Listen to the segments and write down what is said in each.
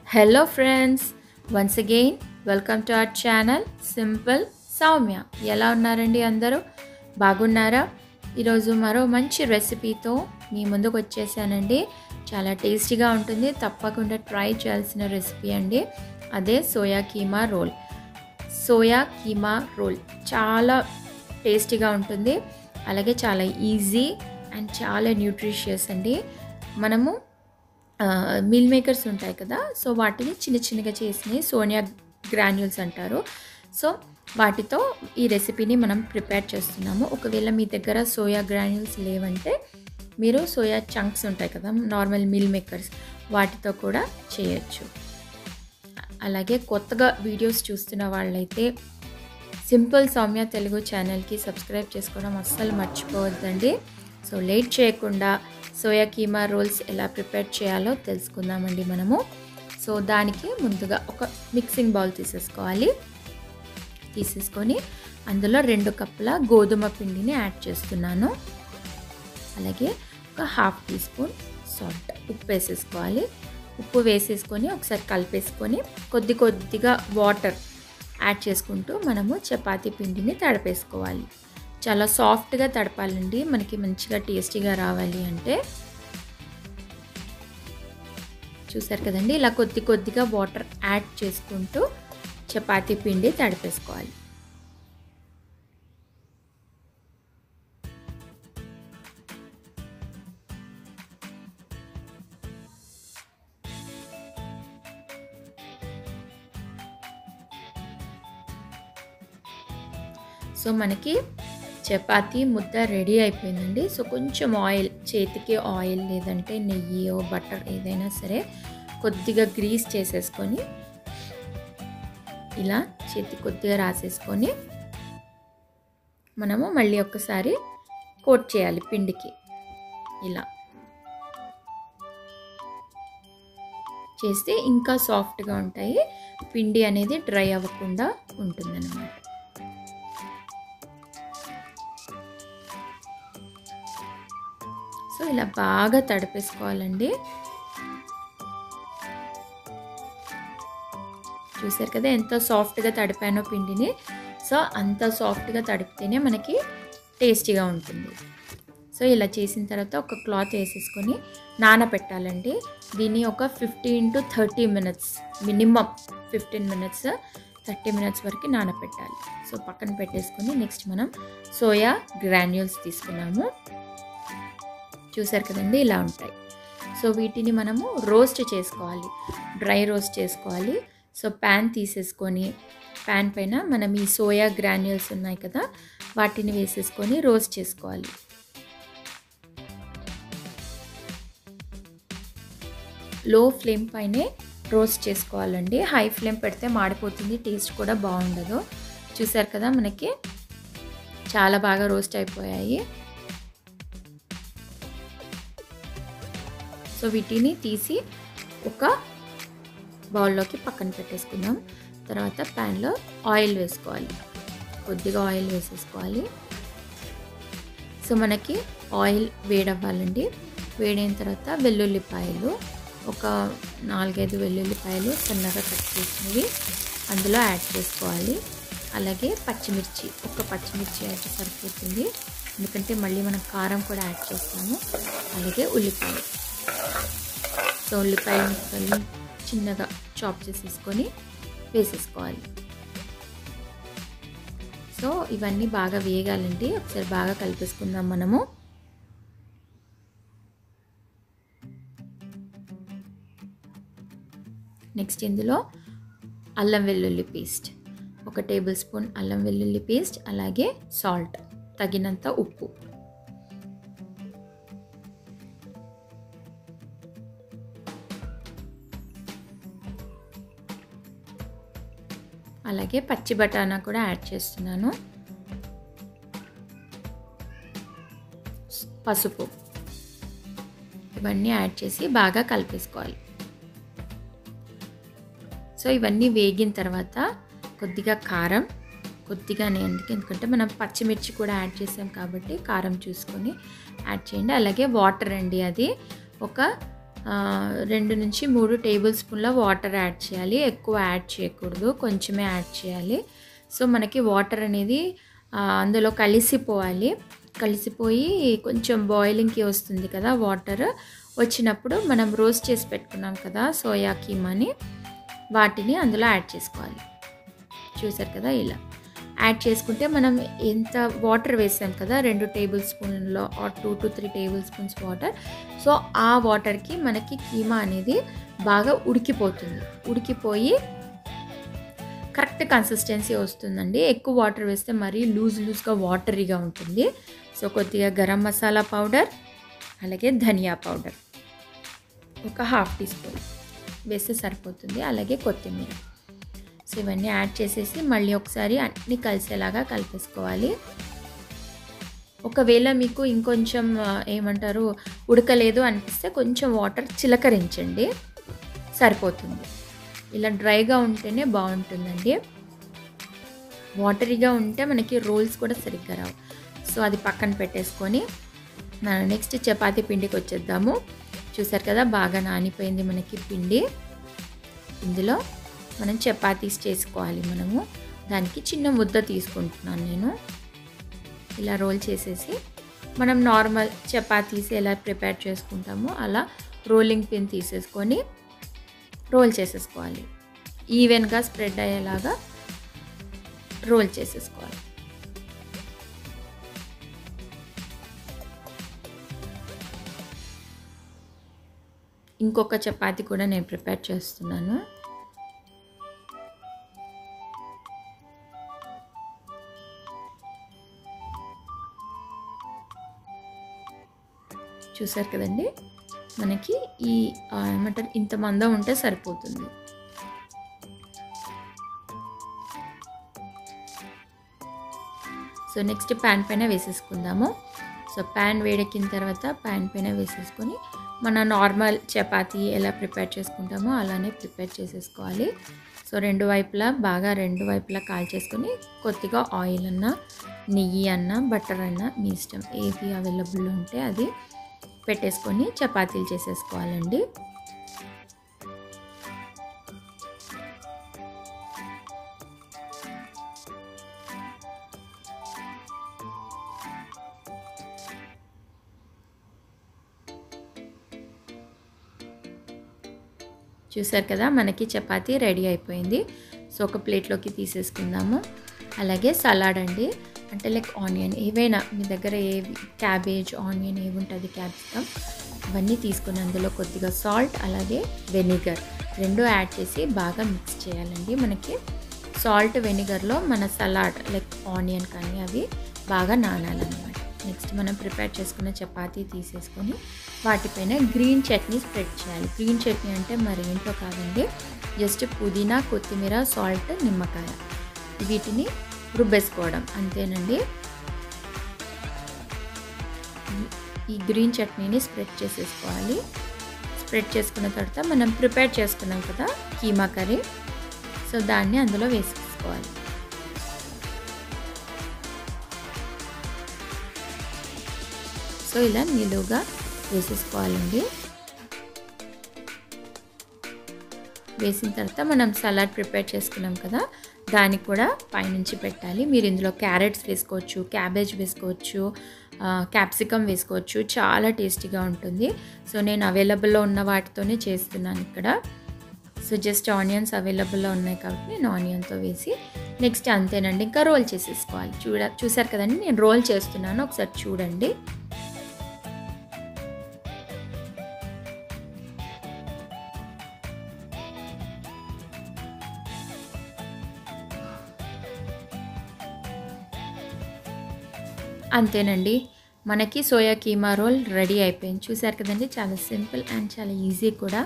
hello friends once again welcome to our channel simple Soumya ఎలా ఉన్నారండి అందరూ బాగున్నారా ఈరోజు మరో మంచి రెసిపీతో మీ ముందుకు వచ్చేసానండి చాలా టేస్టీగా ఉంటుంది తప్పకుండా ట్రై చేయాల్సిన రెసిపీ అండి అదే soya keema roll soya keema roll చాలా టేస్టీగా ఉంటుంది అలాగే చాలా ఈజీ అండ్ చాలా న్యూట్రిషియస్ అండి మనము మిల్ మేకర్స్ ఉంటాయి కదా సో వాటిని చిన్న చిన్నగా చేసినవి సోనియా గ్రాన్యూల్స్ అంటారు సో వాటితో ఈ రెసిపీని మనం ప్రిపేర్ చేస్తున్నాము ఒకవేళ మీ దగ్గర సోయా గ్రాన్యూల్స్ లేవంటే మీరు సోయా చంక్స్ ఉంటాయి కదా నార్మల్ మిల్ మేకర్స్ వాటితో కూడా చేయొచ్చు అలాగే కొత్తగా వీడియోస్ చూస్తున్న వాళ్ళైతే సింపుల్ సౌమ్య తెలుగు ఛానల్కి సబ్స్క్రైబ్ చేసుకోవడం అస్సలు మర్చిపోవద్దండి సో లేట్ చేయకుండా సోయా కీమా రోల్స్ ఎలా ప్రిపేర్ చేయాలో తెలుసుకుందామండి మనము సో దానికి ముందుగా ఒక మిక్సింగ్ బౌల్ తీసేసుకోవాలి తీసేసుకొని అందులో రెండు కప్పుల గోధుమ పిండిని యాడ్ చేస్తున్నాను అలాగే ఒక హాఫ్ టీ స్పూన్ సాల్ట్ ఉప్పు వేసేసుకోవాలి ఉప్పు వేసేసుకొని ఒకసారి కలిపేసుకొని కొద్ది కొద్దిగా వాటర్ యాడ్ చేసుకుంటూ మనము చపాతీ పిండిని తడిపేసుకోవాలి చాలా సాఫ్ట్గా తడపాలండి మనకి మంచిగా టేస్టీగా రావాలి అంటే చూసారు కదండి ఇలా కొద్ది కొద్దిగా వాటర్ యాడ్ చేసుకుంటూ చపాతీ పిండి తడిపేసుకోవాలి సో మనకి చపాతీ ముద్ద రెడీ అయిపోయిందండి సో కొంచెం ఆయిల్ చేతికి ఆయిల్ లేదంటే నెయ్యి బటర్ ఏదైనా సరే కొద్దిగా గ్రీస్ చేసేసుకొని ఇలా చేతి కొద్దిగా రాసేసుకొని మనము మళ్ళీ ఒక్కసారి కోట్ చేయాలి పిండికి ఇలా చేస్తే ఇంకా సాఫ్ట్గా ఉంటాయి పిండి అనేది డ్రై అవ్వకుండా ఉంటుందన్నమాట సో ఇలా బాగా తడిపేసుకోవాలండి చూసారు కదా ఎంత సాఫ్ట్గా తడిపానో పిండిని సో అంత సాఫ్ట్గా తడిపితేనే మనకి టేస్టీగా ఉంటుంది సో ఇలా చేసిన తర్వాత ఒక క్లాత్ వేసేసుకొని నానబెట్టాలండి దీన్ని ఒక fifteen to thirty minutes minimum fifteen minutes thirty minutes వరకు నానబెట్టాలి సో పక్కన పెట్టేసుకొని నెక్స్ట్ మనం సోయా గ్రాన్యూల్స్ తీసుకున్నాము చూసారు కదండి ఇలా ఉంటాయి సో వీటిని మనము రోస్ట్ చేసుకోవాలి డ్రై రోస్ట్ చేసుకోవాలి సో ప్యాన్ తీసేసుకొని ప్యాన్ పైన మనం ఈ సోయా గ్రాన్యూల్స్ ఉన్నాయి కదా వాటిని వేసేసుకొని రోస్ట్ చేసుకోవాలి లో ఫ్లేమ్ పైనే రోస్ట్ చేసుకోవాలండి హై ఫ్లేమ్ పెడితే మాడిపోతుంది టేస్ట్ కూడా బాగుండదు చూసారు కదా మనకి చాలా బాగా రోస్ట్ అయిపోయాయి సో వీటిని తీసి ఒక బౌల్లోకి పక్కన పెట్టేసుకుందాం తర్వాత ప్యాన్లో ఆయిల్ వేసుకోవాలి కొద్దిగా ఆయిల్ వేసేసుకోవాలి సో మనకి ఆయిల్ వేడవ్వాలండి వేడైన తర్వాత వెల్లుల్లిపాయలు ఒక నాలుగైదు వెల్లుల్లిపాయలు సన్నగా కట్ చేసినవి అందులో యాడ్ చేసుకోవాలి అలాగే పచ్చిమిర్చి ఒక పచ్చిమిర్చి అయితే సరిపోతుంది ఎందుకంటే మళ్ళీ మనం కారం కూడా యాడ్ చేస్తాము అలాగే ఉల్లిపాయ సో ఉల్లిపాయ ముక్కల్ని చిన్నగా చాప్ చేసేసుకొని వేసేసుకోవాలి సో ఇవన్నీ బాగా వేగాలండి ఒకసారి బాగా కలిపేసుకుందాం మనము నెక్స్ట్ ఇందులో అల్లం వెల్లుల్లి పేస్ట్ ఒక టేబుల్ స్పూన్ అల్లం వెల్లుల్లి పేస్ట్ అలాగే సాల్ట్ తగినంత ఉప్పు అలాగే పచ్చి బఠానా కూడా యాడ్ చేస్తున్నాను పసుపు ఇవన్నీ యాడ్ చేసి బాగా కలిపేసుకోవాలి సో ఇవన్నీ వేగిన తర్వాత కొద్దిగా కారం కొద్దిగానే ఎందుకు ఎందుకంటే మనం పచ్చిమిర్చి కూడా యాడ్ చేసాం కాబట్టి కారం చూసుకొని యాడ్ చేయండి అలాగే వాటర్ అండి అది ఒక ఆ, రెండు నుంచి మూడు టేబుల్ స్పూన్ల వాటర్ యాడ్ చేయాలి ఎక్కువ యాడ్ చేయకూడదు కొంచెమే యాడ్ చేయాలి సో మనకి వాటర్ అనేది ఆ, అందులో కలిసిపోవాలి కలిసిపోయి కొంచెం బాయిలింగ్కి వస్తుంది కదా వాటర్ వచ్చినప్పుడు మనం రోస్ట్ చేసి పెట్టుకున్నాం కదా సోయా కీమాని వాటిని అందులో యాడ్ చేసుకోవాలి చూసారు కదా ఇలా యాడ్ చేసుకుంటే మనం ఎంత వాటర్ వేసాం కదా రెండు టేబుల్ స్పూన్లో or two to three tablespoons water so ఆ వాటర్కి మనకి కీమా అనేది బాగా ఉడికిపోతుంది ఉడికిపోయి కరెక్ట్ కన్సిస్టెన్సీ వస్తుందండి ఎక్కువ వాటర్ వేస్తే మరీ లూజ్ లూజ్గా వాటరీగా ఉంటుంది సో కొద్దిగా గరం మసాలా పౌడర్ అలాగే ధనియా పౌడర్ ఒక హాఫ్ టీ స్పూన్ వేస్తే సరిపోతుంది అలాగే కొత్తిమీర సో ఇవన్నీ యాడ్ చేసేసి మళ్ళీ ఒకసారి అన్నీ కలిసేలాగా కలిపేసుకోవాలి ఒకవేళ మీకు ఇంకొంచెం ఆ, ఏమంటారు ఉడకలేదు అనిపిస్తే కొంచెం వాటర్ చిలకరించండి సరిపోతుంది ఇలా డ్రైగా ఉంటేనే బాగుంటుందండి వాటరీగా ఉంటే మనకి రోల్స్ కూడా సరిగ్గా రావు సో అది పక్కన పెట్టేసుకొని మన నెక్స్ట్ చపాతీ పిండికి వచ్చేద్దాము చూసారు కదా బాగా నానిపోయింది మనకి పిండి ఇందులో మనం చపాతీస్ చేసుకోవాలి మనము దానికి చిన్న ముద్ద తీసుకుంటున్నాను నేను ఇలా రోల్ చేసేసి మనం నార్మల్ చపాతీస్ ఎలా ప్రిపేర్ చేసుకుంటామో అలా రోలింగ్ పిన్ తీసేసుకొని రోల్ చేసేసుకోవాలి ఈవెన్గా స్ప్రెడ్ అయ్యేలాగా రోల్ చేసేసుకోవాలి ఇంకొక చపాతి కూడా నేను ప్రిపేర్ చేస్తున్నాను చూసారు కదండి మనకి ఈ ఆ, ఏమంటారు ఇంత మందం ఉంటే సరిపోతుంది సో నెక్స్ట్ ప్యాన్ పైన వేసేసుకుందాము సో ప్యాన్ వేడెక్కిన తర్వాత ప్యాన్ పైన వేసేసుకొని మన నార్మల్ చపాతీ ఎలా ప్రిపేర్ చేసుకుంటామో అలానే ప్రిపేర్ చేసేసుకోవాలి సో రెండు వైపులా బాగా రెండు వైపులా కాల్చేసుకొని కొద్దిగా ఆయిల్ అన్నా నెయ్యి అన్నా బటర్ అన్నా మీ ఇష్టం ఏది అవైలబుల్ ఉంటే అది పెట్టేసుకొని చపాతీలు చేసేసుకోవాలండి చూసారు కదా మనకి చపాతీ రెడీ అయిపోయింది సో ఒక ప్లేట్లోకి తీసేసుకుందాము అలాగే సలాడ్ అండి అంటే లైక్ ఆనియన్ ఏవైనా మీ దగ్గర ఏ క్యాబేజ్ ఆనియన్ ఏవి ఉంటుంది క్యాప్సికమ్ అవన్నీ తీసుకుని అందులో కొద్దిగా సాల్ట్ అలాగే వెనిగర్ రెండు యాడ్ చేసి బాగా మిక్స్ చేయాలండి మనకి సాల్ట్ వెనిగర్లో మన సలాడ్ లైక్ ఆనియన్ కానీ అవి బాగా నానాలన్నమాట నెక్స్ట్ మనం ప్రిపేర్ చేసుకున్న చపాతీ తీసేసుకొని వాటిపైన గ్రీన్ చట్నీ స్ప్రెడ్ చేయాలి గ్రీన్ చట్నీ అంటే మరి ఏంటో కాదండి జస్ట్ పుదీనా కొత్తిమీర సాల్ట్ నిమ్మకాయ వీటిని రుబ్బేసుకోవడం అంతేనండి ఈ- ఈ గ్రీన్ చట్నీని స్ప్రెడ్ చేసేసుకోవాలి స్ప్రెడ్ చేసుకున్న తర్వాత మనం ప్రిపేర్ చేసుకున్నాం కదా కీమా కర్రీ సో దాన్ని అందులో వేసేసుకోవాలి సో ఇలా నిలువుగా వేసేసుకోవాలండి వేసిన తర్వాత మనం సలాడ్ ప్రిపేర్ చేసుకున్నాం కదా దానికి కూడా పైనుంచి పెట్టాలి మీరు ఇందులో క్యారెట్స్ వేసుకోవచ్చు క్యాబేజ్ వేసుకోవచ్చు క్యాప్సికమ్ వేసుకోవచ్చు చాలా టేస్టీగా ఉంటుంది సో నేను అవైలబుల్లో ఉన్న వాటితోనే చేస్తున్నాను ఇక్కడ సో జస్ట్ ఆనియన్స్ అవైలబుల్లో ఉన్నాయి కాబట్టి నేను ఆనియన్తో వేసి నెక్స్ట్ అంతేనండి ఇంకా రోల్ చేసేసుకోవాలి చూడ చూసారు కదండి నేను రోల్ చేస్తున్నాను ఒకసారి చూడండి అంతేనండి మనకి సోయా కీమా రోల్ రెడీ అయిపోయింది చూసారు కదండి చాలా సింపుల్ అండ్ చాలా ఈజీ కూడా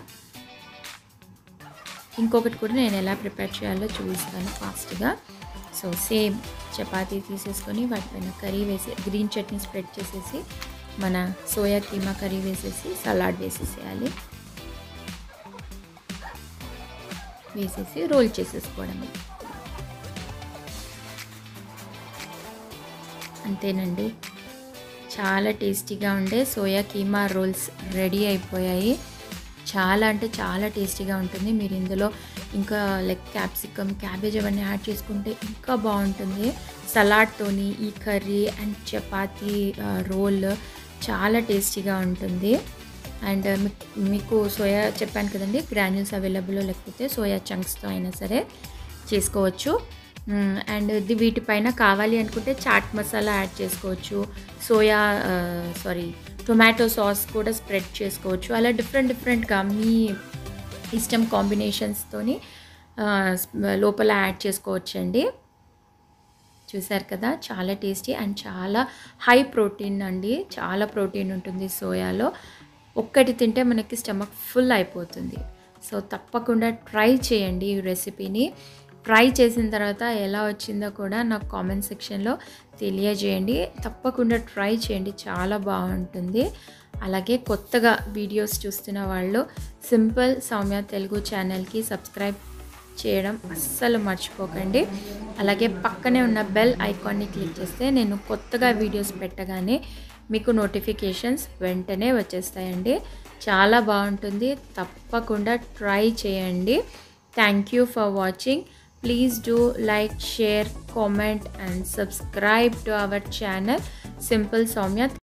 ఇంకొకటి కూడా నేను ఎలా ప్రిపేర్ చేయాలో చూపిస్తాను ఫాస్ట్గా సో సేమ్ చపాతీ తీసేసుకొని వాటిపైన కర్రీ వేసి గ్రీన్ చట్నీ స్ప్రెడ్ చేసేసి మన సోయా కీమా కర్రీ వేసేసి సలాడ్ వేసేసేయాలి వేసేసి రోల్ చేసేసుకోవడమే అంతేనండి చాలా టేస్టీగా ఉండే సోయా కీమా రోల్స్ రెడీ అయిపోయాయి చాలా అంటే చాలా టేస్టీగా ఉంటుంది మీరు ఇందులో ఇంకా లైక్ క్యాప్సికమ్ క్యాబేజ్ అవన్నీ యాడ్ చేసుకుంటే ఇంకా బాగుంటుంది సలాడ్తోని ఈ కర్రీ అండ్ చపాతీ రోల్ చాలా టేస్టీగా ఉంటుంది అండ్ మీకు సోయా చెప్పాను కదండి గ్రాన్యూల్స్ అవైలబుల్ లేకపోతే సోయా చంక్స్తో అయినా సరే చేసుకోవచ్చు అండ్ ఇది వీటిపైన కావాలి అనుకుంటే చాట్ మసాలా యాడ్ చేసుకోవచ్చు సోయా సారీ టొమాటో సాస్ కూడా స్ప్రెడ్ చేసుకోవచ్చు అలా డిఫరెంట్ డిఫరెంట్గా మీ ఇష్టం కాంబినేషన్స్తోని లోపల యాడ్ చేసుకోవచ్చండి చూసారు కదా చాలా టేస్టీ అండ్ చాలా హై ప్రోటీన్ అండి చాలా ప్రోటీన్ ఉంటుంది సోయాలో ఒక్కటి తింటే మనకి స్టమక్ ఫుల్ అయిపోతుంది సో తప్పకుండా ట్రై చేయండి ఈ రెసిపీని ట్రై చేసిన తర్వాత ఎలా వచ్చిందో కూడా నాకు కామెంట్ సెక్షన్లో తెలియజేయండి తప్పకుండా ట్రై చేయండి చాలా బాగుంటుంది అలాగే కొత్తగా వీడియోస్ చూస్తున్న వాళ్ళు సింపుల్ సౌమ్య తెలుగు ఛానల్కి సబ్స్క్రైబ్ చేయడం అస్సలు మర్చిపోకండి అలాగే పక్కనే ఉన్న బెల్ ఐకాన్ని క్లిక్ చేస్తే నేను కొత్తగా వీడియోస్ పెట్టగానే మీకు నోటిఫికేషన్స్ వెంటనే వచ్చేస్తాయండి చాలా బాగుంటుంది తప్పకుండా ట్రై చేయండి thank you for watching please do like share comment and subscribe to our channel simple Soumya